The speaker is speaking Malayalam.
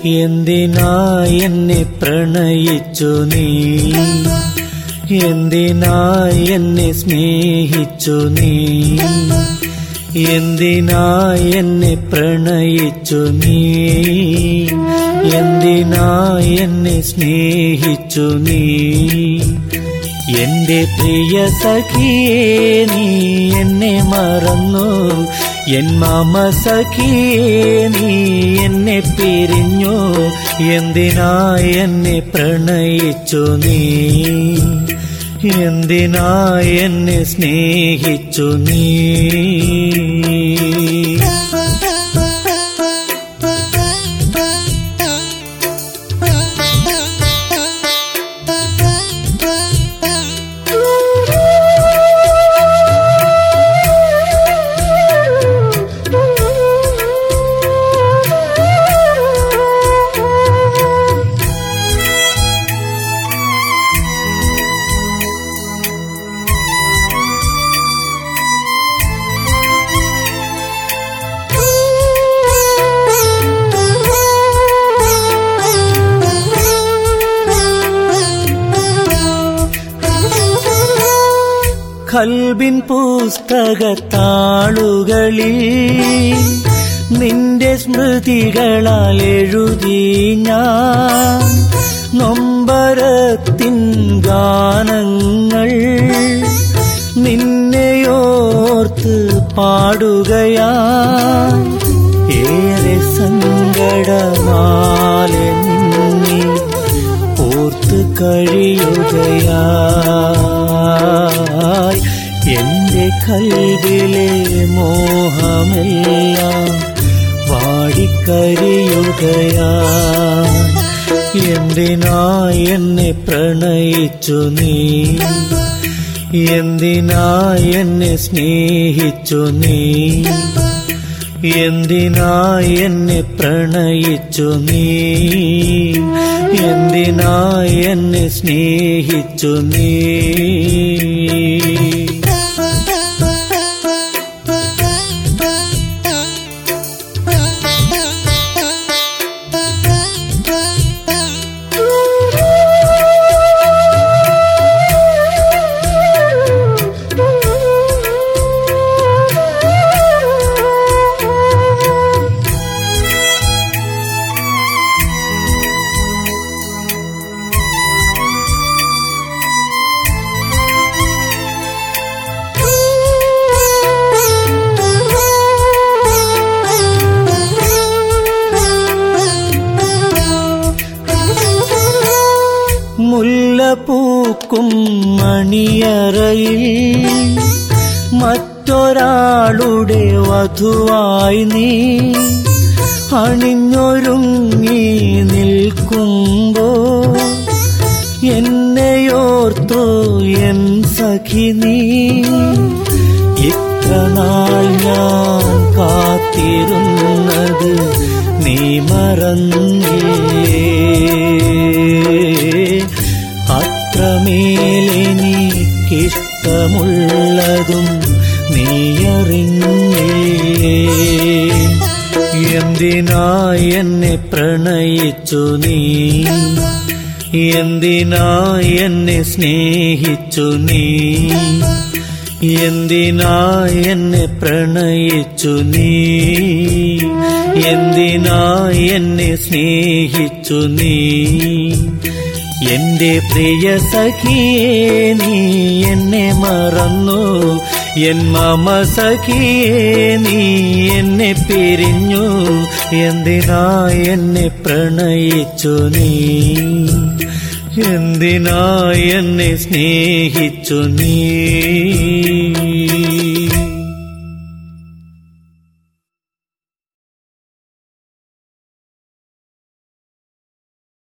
എന്തിനായി എന്നെ പ്രണയിച്ചു നീ എന്തിനായി എന്നെ സ്നേഹിച്ചു നീ എന്തിനായി എന്നെ പ്രണയിച്ചു നീ എന്തിനായി എന്നെ സ്നേഹിച്ചു നീ എന്റെ പ്രിയ സഖിയേ നീ എന്നെ മറന്നു എൻ മാമ സഖിയേ നീ എന്നെ പിരിഞ്ഞു എന്തിനായി എന്നെ പ്രണയിച്ചു നീ എന്തിനായി എന്നെ സ്നേഹിച്ചു നീ കൽബിൻ പുസ്തകത്താളുകളിൽ നിന്റെ സ്മൃതികളാൽ എഴുതി ഞാൻ നൊമ്പരത്തിൻ ഗാനങ്ങൾ നിന്നെയോർത്ത് പാടുകയാ ഏറെ സങ്കടമാലെ നിന്നെ ഓർത്ത് കഴിയുകയായി എന്റെ കൽവിലെ മോഹമെല്ലാം വാടിക്കരിയുകയാ എന്തിനായി എന്നെ പ്രണയിച്ചു നീ എന്തിനായി എന്നെ സ്നേഹിച്ചു നീ എന്തിനായി എന്നെ പ്രണയിച്ചു നീ എന്തിനായി എന്നെ സ്നേഹിച്ചു നീ മുല്ലപ്പൂക്കും മണിയറയിൽ മറ്റൊരാളുടെ വധുവായി നീ അണിഞ്ഞൊരുങ്ങി നിൽക്കുമ്പോ എന്നെയോർത്തോ എൻ സഖി നീ ഇത്ര നാൾ ഞാൻ കാത്തിരുന്നത് നീ മറന്നില്ലേ അത്രമേലെനിക്കിഷ്ടമുള്ളതും നീയറിഞ്ഞേ എന്തിനായി എന്നെ പ്രണയിച്ചു നീ എന്തിനായി എന്നെ സ്നേഹിച്ചു നീ എന്തിനായി എന്നെ പ്രണയിച്ചു നീ എന്തിനായി എന്നെ സ്നേഹിച്ചു നീ എന്റെ പ്രിയ സഖിയേ നീ എന്നെ മറന്നു എൻ മമ സഖിയേ നീ എന്നെ പിരിഞ്ഞു എന്തിനായി എന്നെ പ്രണയിച്ചു നീ എന്തിനായി എന്നെ സ്നേഹിച്ചു നീ